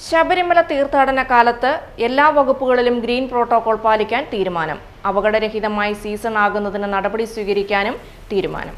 ശബരിമല തീർത്ഥാടന കാലത്ത് എല്ലാ വകുപ്പുകളിലും ഗ്രീൻ പ്രോട്ടോകോൾ പാലിക്കാൻ തീരുമാനം അപകടരഹിതമായി സീസൺ ആകുന്നതിന് നടപടി സ്വീകരിക്കാനും തീരുമാനം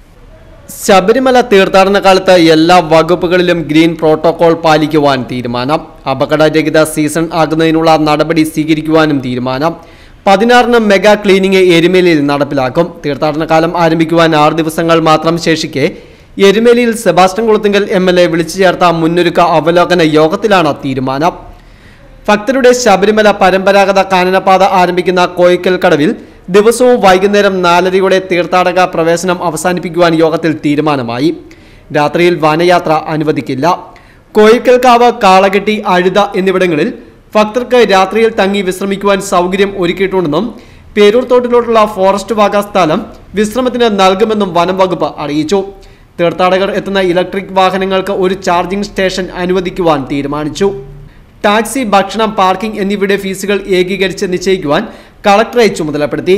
ശബരിമല തീർത്ഥാടന കാലത്ത് എല്ലാ വകുപ്പുകളിലും ഗ്രീൻ പ്രോട്ടോകോൾ പാലിക്കുവാൻ തീരുമാനം അപകടരഹിത സീസൺ ആകുന്നതിനുള്ള നടപടി സ്വീകരിക്കുവാനും തീരുമാനം പതിനാറിന് മെഗാ ക്ലീനിങ് എരുമേലിയിൽ നടപ്പിലാക്കും തീർത്ഥാടന കാലം ആരംഭിക്കുവാൻ ആറ് ദിവസങ്ങൾ മാത്രം ശേഷിക്കെ എരുമേലിയിൽ Sebastian Kulathinkal M L A വിളിച്ചു ചേർത്ത മുന്നൊരുക്ക അവലോകന യോഗത്തിലാണ് തീരുമാനം ഭക്തരുടെ ശബരിമല പരമ്പരാഗത കാനനപാത ആരംഭിക്കുന്ന കോയിക്കൽ കടവിൽ ദിവസവും വൈകുന്നേരം നാലരയോടെ തീർത്ഥാടക പ്രവേശനം അവസാനിപ്പിക്കുവാൻ യോഗത്തിൽ തീരുമാനമായി രാത്രിയിൽ വനയാത്ര അനുവദിക്കില്ല കോയിക്കൽക്കാവ് കാളകെട്ടി അഴുത എന്നിവിടങ്ങളിൽ ഭക്തർക്ക് രാത്രിയിൽ തങ്ങി വിശ്രമിക്കുവാൻ സൗകര്യം ഒരുക്കിയിട്ടുണ്ടെന്നും പേരൂർ തോട്ടിലോട്ടുള്ള ഫോറസ്റ്റ് വാഗ സ്ഥലം വിശ്രമത്തിന് നൽകുമെന്നും വനം വകുപ്പ് അറിയിച്ചു തീർത്ഥാടകർ എത്തുന്ന ഇലക്ട്രിക് വാഹനങ്ങൾക്ക് ഒരു ചാർജിംഗ് സ്റ്റേഷൻ അനുവദിക്കുവാൻ തീരുമാനിച്ചു ടാക്സി ഭക്ഷണം പാർക്കിംഗ് എന്നിവയുടെ ഫീസുകൾ ഏകീകരിച്ച് നിശ്ചയിക്കുവാൻ കളക്ടറെ ചുമതലപ്പെടുത്തി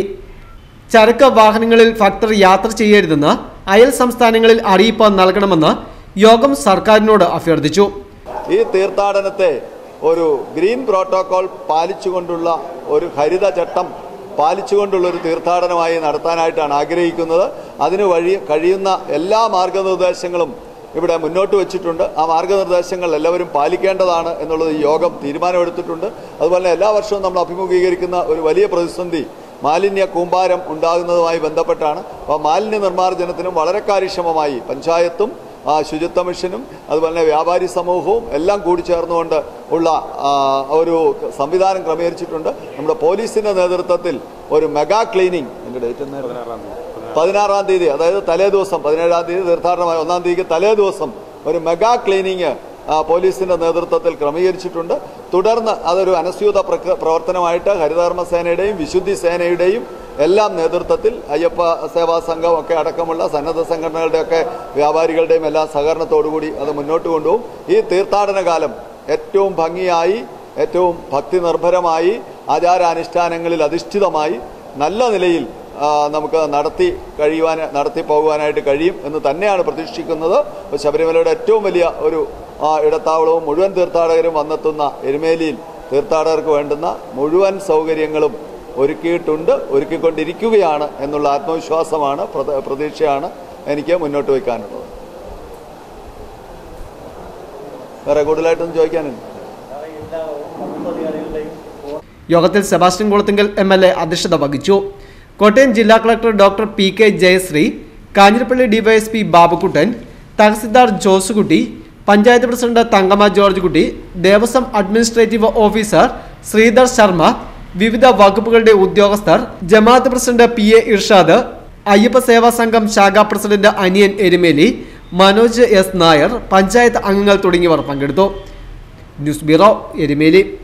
ചരക്ക് വാഹനങ്ങളിൽ ഭക്തർ യാത്ര ചെയ്യരുതെന്ന് അയൽ സംസ്ഥാനങ്ങളിൽ അറിയിപ്പ് നൽകണമെന്ന് യോഗം സർക്കാരിനോട് അഭ്യർത്ഥിച്ചു ഈ തീർത്ഥാടനത്തെ ഒരു ഗ്രീൻ പ്രോട്ടോകോൾ പാലിച്ചുകൊണ്ടുള്ള ഒരു ഹരിത ചട്ടം പാലിച്ചുകൊണ്ടുള്ള ഒരു തീർത്ഥാടനമായി നടത്താനായിട്ടാണ് ആഗ്രഹിക്കുന്നത് അതിന് വഴി കഴിയുന്ന എല്ലാ മാർഗനിർദ്ദേശങ്ങളും ഇവിടെ മുന്നോട്ട് വെച്ചിട്ടുണ്ട് ആ മാർഗനിർദ്ദേശങ്ങൾ എല്ലാവരും പാലിക്കേണ്ടതാണ് എന്നുള്ളത് ഈ യോഗം തീരുമാനമെടുത്തിട്ടുണ്ട് അതുപോലെ എല്ലാ വർഷവും നമ്മൾ അഭിമുഖീകരിക്കുന്ന ഒരു വലിയ പ്രതിസന്ധി മാലിന്യ കൂമ്പാരം ഉണ്ടാകുന്നതുമായി ബന്ധപ്പെട്ടാണ് അപ്പോൾ മാലിന്യ നിർമ്മാർജ്ജനത്തിനും വളരെ കാര്യക്ഷമമായി പഞ്ചായത്തും ആ, ശുചിത്വ മിഷനും അതുപോലെ തന്നെ വ്യാപാരി സമൂഹവും എല്ലാം കൂടി ചേർന്നുകൊണ്ട് ഉള്ള ആ, ഒരു സംവിധാനം ക്രമീകരിച്ചിട്ടുണ്ട് നമ്മുടെ പോലീസിന്റെ നേതൃത്വത്തിൽ ഒരു മെഗാ ക്ലീനിങ് എൻ്റെ ഡേറ്റ് എന്നായിരുന്നു പതിനാറാം തീയതി അതായത് തലേ ദിവസം പതിനേഴാം തീയതി തീർത്ഥാടനമായ ഒന്നാം തീയതിക്ക് തലേ ദിവസം ഒരു മെഗാ ക്ലീനിങ് ആ, പോലീസിന്റെ നേതൃത്വത്തിൽ ക്രമീകരിച്ചിട്ടുണ്ട് തുടർന്ന് അതൊരു അനസ്യൂത പ്രക- പ്രവർത്തനമായിട്ട് ഹരിതകർമ്മ സേനയുടെയും വിശുദ്ധി സേനയുടെയും എല്ലാം നേതൃത്വത്തിൽ അയ്യപ്പ സേവാ സംഘം ഒക്കെ അടക്കമുള്ള സന്നദ്ധ സംഘടനകളുടെയൊക്കെ വ്യാപാരികളുടെയും എല്ലാ സഹകരണത്തോടുകൂടി അത് മുന്നോട്ട് കൊണ്ടുപോകും ഈ തീർത്ഥാടന കാലം ഏറ്റവും ഭംഗിയായി ഏറ്റവും ഭക്തി നിർഭരമായി ആചാരാനുഷ്ഠാനങ്ങളിൽ അധിഷ്ഠിതമായി നല്ല നിലയിൽ ആ, നമുക്ക് നടത്തി കഴിയുവാൻ നടത്തി പോകുവാനായിട്ട് കഴിയും എന്ന് തന്നെയാണ് പ്രതീക്ഷിക്കുന്നത് അപ്പോൾ ശബരിമലയുടെ ഏറ്റവും വലിയ ഒരു ആ, ഇടത്താവളവും മുഴുവൻ തീർത്ഥാടകരും വന്നെത്തുന്ന എരുമേലിയിൽ തീർത്ഥാടകർക്ക് വേണ്ടുന്ന മുഴുവൻ സൗകര്യങ്ങളും ഒരുക്കിയിട്ടുണ്ട് ഒരുക്കിക്കൊണ്ടിരിക്കുകയാണ് എന്നുള്ള ആത്മവിശ്വാസമാണ് പ്രത- പ്രതീക്ഷയാണ് എനിക്ക് മുന്നോട്ട് വയ്ക്കാനുള്ളത് വേറെ കൂടുതലായിട്ടൊന്നും ചോദിക്കാനുണ്ട് യോഗത്തിൽ Sebastian Kulathinkal M L A അധ്യക്ഷത വഹിച്ചു കോട്ടയം ജില്ലാ collector doctor P K Jayasree Kanjirappally DYSP Babukuttan tahsildar Josukutty panchayat president Thankamma George Kutty Devaswom administrative officer Sreedhar Sharma വിവിധ വകുപ്പുകളുടെ ഉദ്യോഗസ്ഥർ Jamaat president P A Irshad Ayyappa Seva Sangham Shakha president Aniyan Erumeli Manoj S Nair panchayat അംഗങ്ങൾ തുടങ്ങിയവർ പങ്കെടുത്തു ന്യൂസ് ബ്യൂറോ എരുമേലി